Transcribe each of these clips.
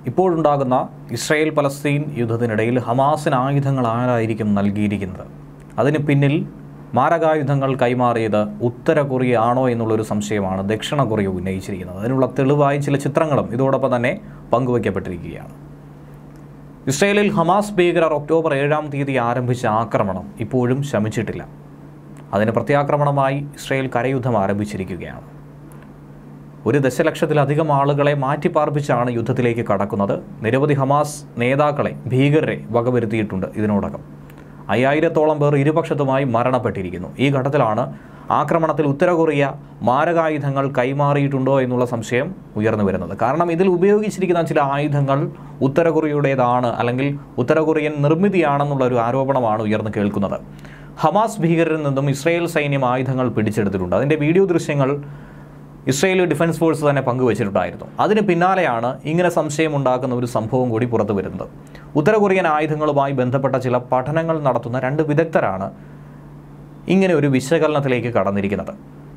ഇപ്പോഴുണ്ടാകുന്ന Israel Palestine യുദ്ധത്തിനിടയിൽ ഹമാസിന് ആയുധങ്ങൾ ആരായിരിക്കും നൽകിയിരിക്കുന്നത് അതിന് പിന്നിൽ മാരകായുധങ്ങൾ കൈമാറിയത് ഉത്തര കൊറിയ ആണോ എന്നുള്ളൊരു സംശയമാണ് ദക്ഷിണ കൊറിയ ഉന്നയിച്ചിരിക്കുന്നത് അതിനുള്ള തെളിവായി ചില ചിത്രങ്ങളും ഇതോടൊപ്പം തന്നെ പങ്കുവയ്ക്കപ്പെട്ടിരിക്കുകയാണ് ഇസ്രയേലിൽ ഹമാസ് ഭീകരർ ഒക്ടോബർ ഏഴാം തീയതി ആരംഭിച്ച ആക്രമണം ഇപ്പോഴും ശമിച്ചിട്ടില്ല അതിന് പ്രത്യാക്രമണമായി ഇസ്രയേൽ കരയുദ്ധം ആരംഭിച്ചിരിക്കുകയാണ് ഒരു ദശലക്ഷത്തിലധികം ആളുകളെ മാറ്റിപ്പാർപ്പിച്ചാണ് യുദ്ധത്തിലേക്ക് കടക്കുന്നത് നിരവധി ഹമാസ് നേതാക്കളെ ഭീകരരെ വകവരുത്തിയിട്ടുണ്ട് ഇതിനോടകം അയ്യായിരത്തോളം പേർ ഇരുപക്ഷത്തുമായി മരണപ്പെട്ടിരിക്കുന്നു ഈ ഘട്ടത്തിലാണ് ആക്രമണത്തിൽ ഉത്തര കൊറിയ മാരകായുധങ്ങൾ കൈമാറിയിട്ടുണ്ടോ എന്നുള്ള സംശയം ഉയർന്നു വരുന്നത് കാരണം ഇതിൽ ഉപയോഗിച്ചിരിക്കുന്ന ചില ആയുധങ്ങൾ ഉത്തര കൊറിയയുടേതാണ് അല്ലെങ്കിൽ ഉത്തര കൊറിയൻ നിർമ്മിതിയാണെന്നുള്ള ഒരു ആരോപണമാണ് ഉയർന്നു കേൾക്കുന്നത് ഹമാസ് ഭീകരരിൽ നിന്നും ഇസ്രായേൽ സൈന്യം ആയുധങ്ങൾ പിടിച്ചെടുത്തിട്ടുണ്ട് അതിൻ്റെ വീഡിയോ ദൃശ്യങ്ങൾ ഇസ്രയേൽ ഡിഫൻസ് ഫോഴ്സ് തന്നെ പങ്കുവച്ചിട്ടുണ്ടായിരുന്നു അതിന് പിന്നാലെയാണ് ഇങ്ങനെ സംശയമുണ്ടാക്കുന്ന ഒരു സംഭവം കൂടി പുറത്തു വരുന്നത് ഉത്തര കൊറിയൻ ആയുധങ്ങളുമായി ബന്ധപ്പെട്ട ചില പഠനങ്ങൾ നടത്തുന്ന രണ്ട് വിദഗ്ധരാണ് ഇങ്ങനെ ഒരു വിശകലനത്തിലേക്ക് കടന്നിരിക്കുന്നത്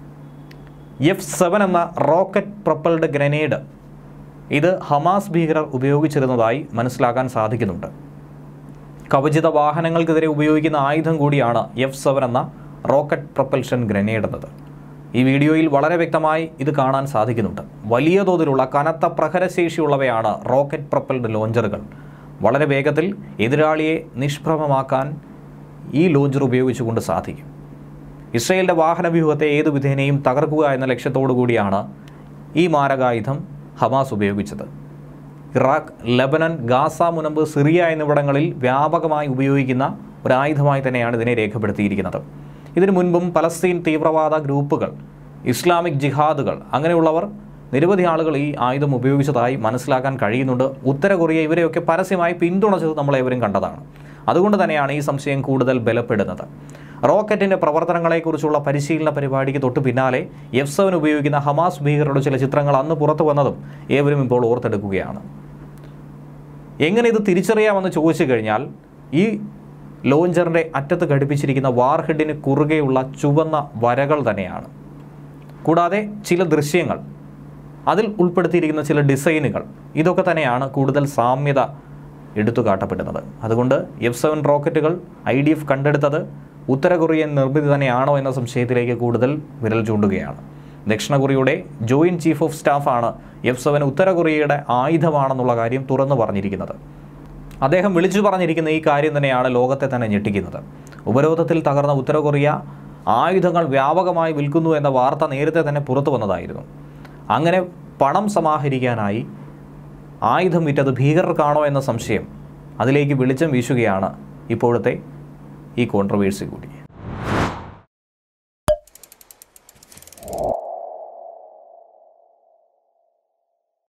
എഫ് സെവൻ എന്ന റോക്കറ്റ് പ്രൊപ്പൽഡ് ഗ്രനേഡ് ഇത് ഹമാസ് ഭീകരർ ഉപയോഗിച്ചിരുന്നതായി മനസ്സിലാക്കാൻ സാധിക്കുന്നുണ്ട് കവചിത വാഹനങ്ങൾക്കെതിരെ ഉപയോഗിക്കുന്ന ആയുധം കൂടിയാണ് എഫ് സെവൻ എന്ന റോക്കറ്റ് പ്രൊപ്പൽഷൻ ഗ്രനേഡ് എന്നത് ഈ വീഡിയോയിൽ വളരെ വ്യക്തമായി ഇത് കാണാൻ സാധിക്കുന്നുണ്ട് വലിയ തോതിലുള്ള കനത്ത പ്രഹരശേഷിയുള്ളവയാണ് റോക്കറ്റ് പ്രൊപ്പൽഡ് ലോഞ്ചറുകൾ വളരെ വേഗത്തിൽ എതിരാളിയെ നിഷ്പ്രഭമാക്കാൻ ഈ ലോഞ്ചർ ഉപയോഗിച്ചുകൊണ്ട് സാധിക്കും ഇസ്രയേലിൻ്റെ വാഹന വ്യൂഹത്തെ ഏതു വിധേനയും തകർക്കുക എന്ന ലക്ഷ്യത്തോടു കൂടിയാണ് ഈ മാരകായുധം ഹമാസ് ഉപയോഗിച്ചത് ഇറാഖ് ലബനൻ ഗാസ മുനമ്പ് സിറിയ എന്നിവിടങ്ങളിൽ വ്യാപകമായി ഉപയോഗിക്കുന്ന ഒരായുധമായി തന്നെയാണ് ഇതിനെ രേഖപ്പെടുത്തിയിരിക്കുന്നത് ഇതിനു മുൻപും പലസ്തീൻ തീവ്രവാദ ഗ്രൂപ്പുകൾ ഇസ്ലാമിക് ജിഹാദുകൾ അങ്ങനെയുള്ളവർ നിരവധി ആളുകൾ ഈ ആയുധം ഉപയോഗിച്ചതായി മനസ്സിലാക്കാൻ കഴിയുന്നുണ്ട് ഉത്തര കൊറിയ ഇവരെയൊക്കെ പരസ്യമായി പിന്തുണച്ചത് നമ്മളേവരും കണ്ടതാണ് അതുകൊണ്ട് തന്നെയാണ് ഈ സംശയം കൂടുതൽ ബലപ്പെടുന്നത് റോക്കറ്റിൻ്റെ പ്രവർത്തനങ്ങളെക്കുറിച്ചുള്ള പരിശീലന പരിപാടിക്ക് തൊട്ട് പിന്നാലെ എഫ് സെവൻ ഉപയോഗിക്കുന്ന ഹമാസ് ഭീകരരുടെ ചില ചിത്രങ്ങൾ അന്ന് പുറത്തു വന്നതും ഏവരും ഇപ്പോൾ ഓർത്തെടുക്കുകയാണ് എങ്ങനെ ഇത് തിരിച്ചറിയാമെന്ന് ചോദിച്ചു കഴിഞ്ഞാൽ ഈ ലോഞ്ചറിൻ്റെ അറ്റത്ത് ഘടിപ്പിച്ചിരിക്കുന്ന വാർഹെഡിന് കുറുകെയുള്ള ചുവന്ന വരകൾ തന്നെയാണ് കൂടാതെ ചില ദൃശ്യങ്ങൾ അതിൽ ഉൾപ്പെടുത്തിയിരിക്കുന്ന ചില ഡിസൈനുകൾ ഇതൊക്കെ തന്നെയാണ് കൂടുതൽ സാമ്യത എടുത്തു കാട്ടപ്പെടുന്നത് അതുകൊണ്ട് എഫ് സെവൻ റോക്കറ്റുകൾ ഐ ഡി എഫ് കണ്ടെടുത്തത് ഉത്തര കൊറിയൻ നിർമ്മിതി തന്നെയാണോ എന്ന സംശയത്തിലേക്ക് കൂടുതൽ വിരൽ ചൂണ്ടുകയാണ് ദക്ഷിണ കൊറിയയുടെ ജോയിൻറ്റ് ചീഫ് ഓഫ് സ്റ്റാഫാണ് എഫ് സെവൻ ഉത്തര കൊറിയയുടെ ആയുധമാണെന്നുള്ള കാര്യം തുറന്നു പറഞ്ഞിരിക്കുന്നത് അദ്ദേഹം വിളിച്ചു പറഞ്ഞിരിക്കുന്ന ഈ കാര്യം തന്നെയാണ് ലോകത്തെ തന്നെ ഞെട്ടിക്കുന്നത് ഉപരോധത്തിൽ തകർന്ന ഉത്തര കൊറിയ ആയുധങ്ങൾ വ്യാപകമായി വിൽക്കുന്നു എന്ന വാർത്ത നേരത്തെ തന്നെ പുറത്തു വന്നതായിരുന്നു അങ്ങനെ പണം സമാഹരിക്കാനായി ആയുധം വിറ്റത് ഭീകരർക്കാണോ എന്ന സംശയം അതിലേക്ക് വെളിച്ചം വീശുകയാണ് ഇപ്പോഴത്തെ ഈ കോൺട്രവേഴ്സി കൂടി